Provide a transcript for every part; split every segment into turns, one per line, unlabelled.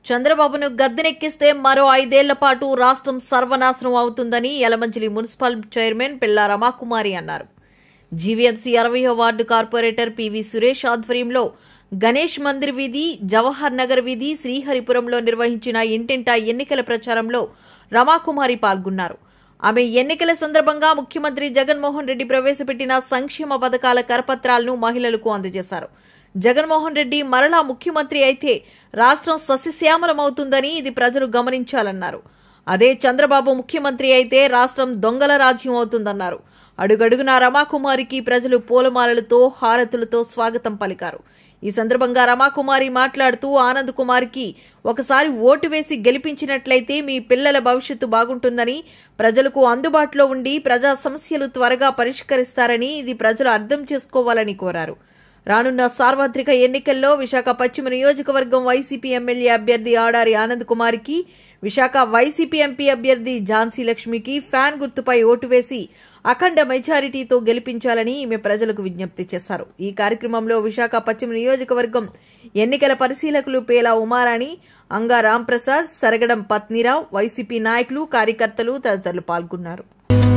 చంద్రబాబును గద్దెనెక్కిస్తే మరో ఐదేళ్ల పాటు రాష్ట్రం సర్వనాశనం అవుతుందని యలమంచిలి మున్సిపల్ చైర్మన్ పిల్లా రమాకుమారి అన్నారు జీవీఎంసీ అరవయో వార్డు కార్పొరేటర్ పివి సురేష్ ఆధ్వర్యంలో గణేష్ మందిర్ వీధి జవహర్ నగర్ వీధి శ్రీహరిపురంలో నిర్వహించిన ఇంటింటా ఎన్నికల ప్రచారంలో రమాకుమారి పాల్గొన్నారు ఆమె ఎన్నికల సందర్భంగా ముఖ్యమంత్రి జగన్మోహన్ రెడ్డి ప్రవేశపెట్టిన సంక్షేమ పథకాల కరపత్రాలను మహిళలకు అందజేశారు జగన్మోహన్ రెడ్డి మరలా ముఖ్యమంత్రి అయితే రాష్ట్రం సస్యశ్యామలమవుతుందని ఇది ప్రజలు గమనించాలన్నారు అదే చంద్రబాబు ముఖ్యమంత్రి అయితే రాష్ట్రం దొంగల రాజ్యం అవుతుందన్నారు అడుగడుగున రమాకుమారికి ప్రజలు పూలమాలలతో హారతులతో స్వాగతం పలికారు ఈ సందర్భంగా రమాకుమారి మాట్లాడుతూ ఆనంద్ కుమార్కి ఒకసారి ఓటు వేసి గెలిపించినట్లయితే మీ పిల్లల భవిష్యత్తు బాగుంటుందని ప్రజలకు అందుబాటులో ఉండి ప్రజా సమస్యలు త్వరగా పరిష్కరిస్తారని ఇది ప్రజలు అర్థం చేసుకోవాలని కోరారు రానున్న సార్వత్రిక ఎన్నికల్లో విశాఖ పశ్చిమ నియోజకవర్గం వైసీపీ ఎమ్మెల్యే అభ్యర్థి ఆడారి ఆనంద్ కుమార్కి విశాఖ వైసీపీ ఎంపీ అభ్యర్థి ఝాన్సీ లక్ష్మికి ఫ్యాన్ గుర్తుపై ఓటు వేసి అఖండ మెజారిటీతో గెలిపించాలని ఈమె ప్రజలకు విజ్ఞప్తి చేశారు ఈ కార్యక్రమంలో విశాఖ పశ్చిమ నియోజకవర్గం ఎన్నికల పరిశీలకులు పేలా ఉమారాణి అంగా రాంప్రసాద్ సరగడం పత్నీరావు వైసీపీ నాయకులు కార్యకర్తలు తదితరులు పాల్గొన్నారు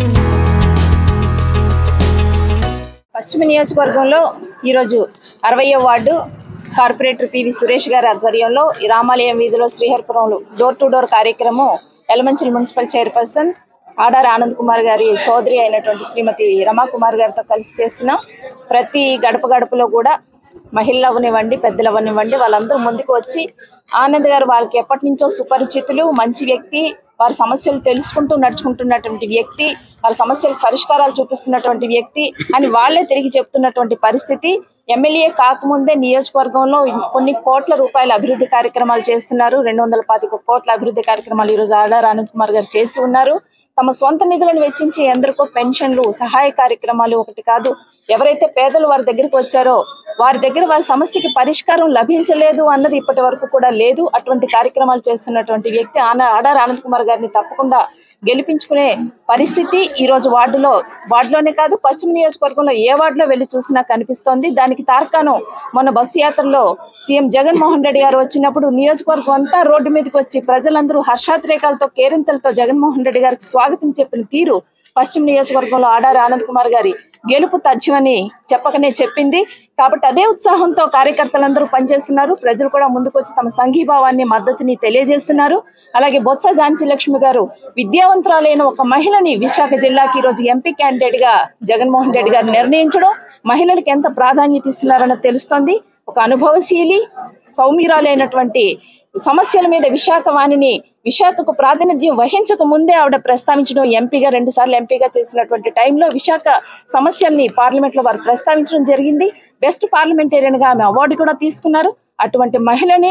పశ్చిమ నియోజకవర్గంలో ఈరోజు అరవయో వార్డు కార్పొరేటర్ పివి సురేష్ గారి ఆధ్వర్యంలో ఈ రామాలయం వీధిలో శ్రీహరిపురంలో డోర్ టు డోర్ కార్యక్రమం ఎలమంచిల్ మున్సిపల్ చైర్పర్సన్ ఆడార్ ఆనంద్ కుమార్ గారి సోదరి అయినటువంటి శ్రీమతి రమాకుమార్ గారితో కలిసి చేస్తున్నాం ప్రతి గడప గడపలో కూడా మహిళలు అవనివ్వండి పెద్దలు అవనివ్వండి వాళ్ళందరూ ముందుకు వచ్చి ఆనంద్ గారు వాళ్ళకి ఎప్పటి నుంచో సుపరిచితులు మంచి వ్యక్తి వారి సమస్యలు తెలుసుకుంటూ నడుచుకుంటున్నటువంటి వ్యక్తి వారి సమస్యలకు పరిష్కారాలు చూపిస్తున్నటువంటి వ్యక్తి అని వాళ్ళే తిరిగి చెప్తున్నటువంటి పరిస్థితి ఎమ్మెల్యే కాకముందే నియోజకవర్గంలో కొన్ని కోట్ల రూపాయల అభివృద్ధి కార్యక్రమాలు చేస్తున్నారు రెండు వందల పాతిక కోట్ల అభివృద్ధి కార్యక్రమాలు ఈరోజు ఆడార్ ఆనంద్ కుమార్ గారు చేసి ఉన్నారు తమ సొంత నిధులను వెచ్చించి ఎందరికో పెన్షన్లు సహాయ కార్యక్రమాలు ఒకటి కాదు ఎవరైతే పేదలు వారి దగ్గరికి వచ్చారో వారి దగ్గర వారి సమస్యకి పరిష్కారం లభించలేదు అన్నది ఇప్పటి వరకు కూడా లేదు అటువంటి కార్యక్రమాలు చేస్తున్నటువంటి వ్యక్తి ఆన ఆడార్ ఆనంద్ కుమార్ గారిని తప్పకుండా గెలిపించుకునే పరిస్థితి ఈ రోజు వార్డులో వార్డులోనే కాదు పశ్చిమ నియోజకవర్గంలో ఏ వార్డులో వెళ్ళి చూసినా కనిపిస్తోంది దానికి తార్కాణం మొన్న బస్సు యాత్రలో సీఎం జగన్మోహన్ రెడ్డి గారు వచ్చినప్పుడు నియోజకవర్గం అంతా రోడ్డు మీదకి వచ్చి ప్రజలందరూ హర్షాతిరేకాలతో కేరింతలతో జగన్మోహన్ రెడ్డి గారికి స్వాగతం చెప్పిన తీరు పశ్చిమ నియోజకవర్గంలో ఆడారి ఆనంద్ కుమార్ గారి గెలుపు తథ్యమని చెప్పకనే చెప్పింది కాబట్టి అదే ఉత్సాహంతో కార్యకర్తలందరూ పనిచేస్తున్నారు ప్రజలు కూడా ముందుకొచ్చి తమ సంఘీభావాన్ని మద్దతుని తెలియజేస్తున్నారు అలాగే బొత్స ఝాన్సీ లక్ష్మి గారు విద్యావంతురాలైన ఒక మహిళని విశాఖ జిల్లాకి ఈరోజు ఎంపీ క్యాండిడేట్ గా జగన్మోహన్ రెడ్డి గారు నిర్ణయించడం మహిళలకు ఎంత ప్రాధాన్యత ఇస్తున్నారన్నది తెలుస్తోంది ఒక అనుభవశీలి సౌమ్యురాలైనటువంటి సమస్యల మీద విశాఖ వాణిని విశాఖకు ప్రాతినిధ్యం వహించక ముందే ఆవిడ ప్రస్తావించడం ఎంపీగా రెండు సార్లు ఎంపీగా చేసినటువంటి టైంలో విశాఖ సమస్యల్ని పార్లమెంట్లో వారు ప్రస్తావించడం జరిగింది బెస్ట్ పార్లమెంటేరియన్ గా ఆమె అవార్డు కూడా తీసుకున్నారు అటువంటి మహిళని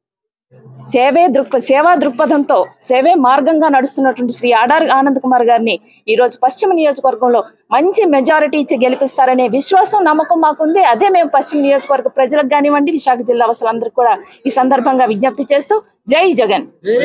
సేవే దృక్ సేవా దృక్పథంతో సేవే మార్గంగా నడుస్తున్నటువంటి శ్రీ ఆడార్ ఆనంద్ కుమార్ గారిని ఈ రోజు పశ్చిమ నియోజకవర్గంలో మంచి మెజారిటీ ఇచ్చి గెలిపిస్తారనే విశ్వాసం నమ్మకం మాకుంది అదే మేము పశ్చిమ నియోజకవర్గ ప్రజలకు కానివ్వండి విశాఖ జిల్లా వాసులందరికీ కూడా ఈ సందర్భంగా విజ్ఞప్తి చేస్తూ జై జగన్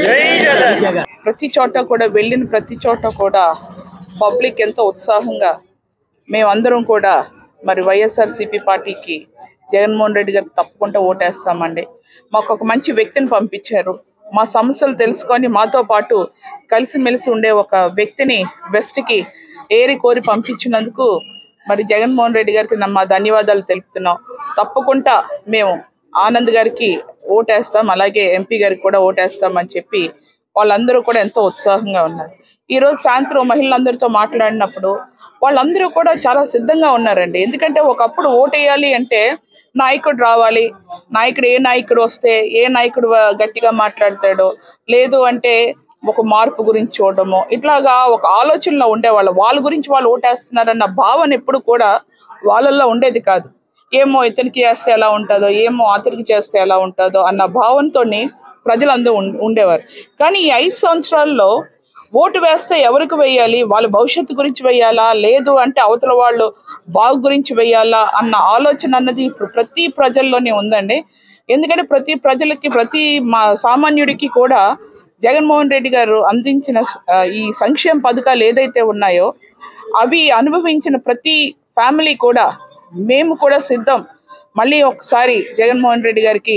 ప్రతి చోట కూడా వెళ్ళిన ప్రతి చోట కూడా పబ్లిక్ ఎంతో ఉత్సాహంగా మేమందరం కూడా మరి వైఎస్ఆర్సీపీ పార్టీకి జగన్మోహన్ రెడ్డి గారికి తప్పకుండా ఓటేస్తామండి మాకు ఒక మంచి వ్యక్తిని పంపించారు మా సమస్యలు తెలుసుకొని మాతో పాటు కలిసిమెలిసి ఉండే ఒక వ్యక్తిని వెస్ట్కి ఏరి కోరి పంపించినందుకు మరి జగన్మోహన్ రెడ్డి గారికి నా- మా ధన్యవాదాలు తెలుపుతున్నాం తప్పకుండా మేము ఆనంద్ గారికి ఓటేస్తాం అలాగే ఎంపీ గారికి కూడా ఓటేస్తాం అని చెప్పి వాళ్ళందరూ కూడా ఎంతో ఉత్సాహంగా ఉన్నారు ఈరోజు సాయంత్రం మహిళలందరితో మాట్లాడినప్పుడు వాళ్ళందరూ కూడా చాలా సిద్ధంగా ఉన్నారండి ఎందుకంటే ఒకప్పుడు ఓటేయాలి అంటే నాయకుడు రావాలి నాయకుడు ఏ నాయకుడు వస్తే ఏ నాయకుడు వ- గట్టిగా మాట్లాడతాడో లేదు అంటే ఒక మార్పు గురించి చూడడము ఇట్లాగా ఒక ఆలోచనలో ఉండేవాళ్ళు వాళ్ళ గురించి వాళ్ళు ఓటేస్తున్నారన్న భావన ఎప్పుడు కూడా వాళ్ళల్లో ఉండేది కాదు ఏమో ఇతనికి చేస్తే ఎలా ఉంటుందో ఏమో అతనికి చేస్తే ఎలా ఉంటుందో అన్న భావంతోని ప్రజలందరూ ఉం- ఉండేవారు కానీ ఈ ఐదు సంవత్సరాల్లో ఓటు వేస్తే ఎవరికి వేయాలి వాళ్ళ భవిష్యత్తు గురించి వేయాలా లేదు అంటే అవతల వాళ్ళు బాగు గురించి వేయాలా అన్న ఆలోచన అన్నది ఇప్పుడు ప్రతి ప్రజల్లోనే ఉందండి ఎందుకంటే ప్రతి ప్రజలకి ప్రతి మా సామాన్యుడికి కూడా జగన్మోహన్ రెడ్డి గారు అందించిన ఆ, ఈ సంక్షేమ పథకాలు ఏదైతే ఉన్నాయో అవి అనుభవించిన ప్రతి ఫ్యామిలీ కూడా మేము కూడా సిద్ధం మళ్ళీ ఒకసారి జగన్మోహన్ రెడ్డి గారికి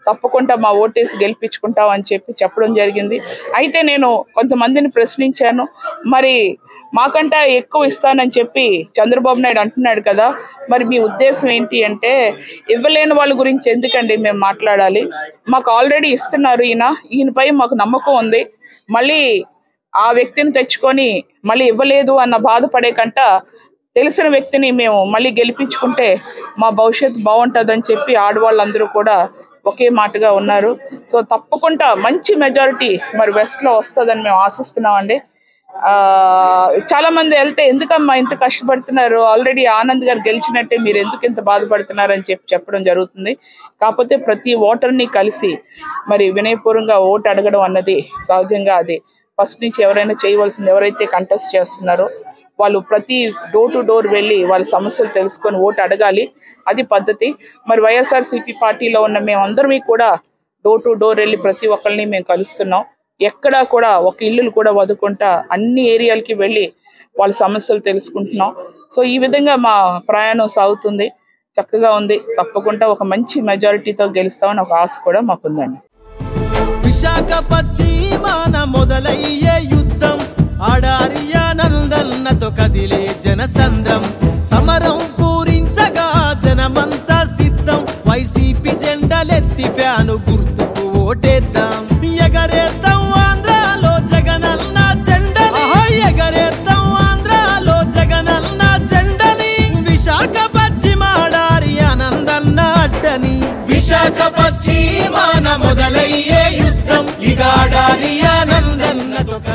తప్పకుండా మా ఓటేసి గెలిపించుకుంటాం అని చెప్పి చెప్పడం జరిగింది అయితే నేను కొంతమందిని ప్రశ్నించాను మరి మాకంటే ఎక్కువ ఇస్తానని చెప్పి చంద్రబాబు నాయుడు అంటున్నాడు కదా మరి మీ ఉద్దేశం ఏంటి అంటే ఇవ్వలేని వాళ్ళ గురించి ఎందుకండి మేము మాట్లాడాలి మాకు ఆల్రెడీ ఇస్తున్నారు ఈయన ఈయనపై మాకు నమ్మకం ఉంది మళ్ళీ ఆ వ్యక్తిని తెచ్చుకొని మళ్ళీ ఇవ్వలేదు అన్న బాధపడే కంట తెలిసిన వ్యక్తిని మేము మళ్ళీ గెలిపించుకుంటే మా భవిష్యత్తు బాగుంటుందని చెప్పి ఆడవాళ్ళందరూ కూడా ఒకే మాటగా ఉన్నారు సో తప్పకుండా మంచి మెజారిటీ మరి వెస్ట్లో వస్తుందని మేము ఆశిస్తున్నామండి ఆ, చాలా మంది వెళ్తే ఎందుకమ్మా ఇంత కష్టపడుతున్నారు ఆల్రెడీ ఆనంద్ గారు గెలిచినట్టే మీరు ఎందుకు ఇంత బాధపడుతున్నారు అని చెప్పి చెప్పడం జరుగుతుంది కాకపోతే ప్రతి ఓటర్ని కలిసి మరి వినయపూర్వకంగా ఓటు అడగడం అన్నది సహజంగా అది ఫస్ట్ నుంచి ఎవరైనా చేయవలసింది ఎవరైతే కంటెస్ట్ చేస్తున్నారో వాళ్ళు ప్రతి డోర్ టు డోర్ వెళ్ళి వాళ్ళ సమస్యలు తెలుసుకొని ఓటు అడగాలి అది పద్ధతి మరి వైఎస్ఆర్సీపీ పార్టీలో ఉన్న మేమందరం కూడా డోర్ టు డోర్ వెళ్ళి ప్రతి ఒక్కరిని మేము కలుస్తున్నాం ఎక్కడా కూడా ఒక ఇల్లులు కూడా వదుకుంటా అన్ని ఏరియాలకి వెళ్ళి వాళ్ళ సమస్యలు తెలుసుకుంటున్నాం సో ఈ విధంగా మా ప్రయాణం సాగుతుంది చక్కగా ఉంది తప్పకుండా ఒక మంచి మెజారిటీతో గెలుస్తామని ఒక ఆశ కూడా మాకుందండి
విశాఖ పశ్చిమాన మొదలయ్యే యుద్ధం ఆడారియానందన్నతో కదిలే జనసంద్రం సమరం పూరించగా జనమంతా సిద్ధం వైసీపీ జెండలెత్తి ఫ్యాను గుర్తుకు ఓటేద్దాం ఎగరేద్దాం ఆంధ్రాలో జగనన్న జెండని ఎగరేద్దాం ఆంధ్రాలో జగనన్న జెండని విశాఖ పశ్చిమాడారి ఆనందన్న అడ్డని విశాఖ పశ్చిమాన మొదలయ్యే యుద్ధం ఇగాడారి ఆనందన్నతో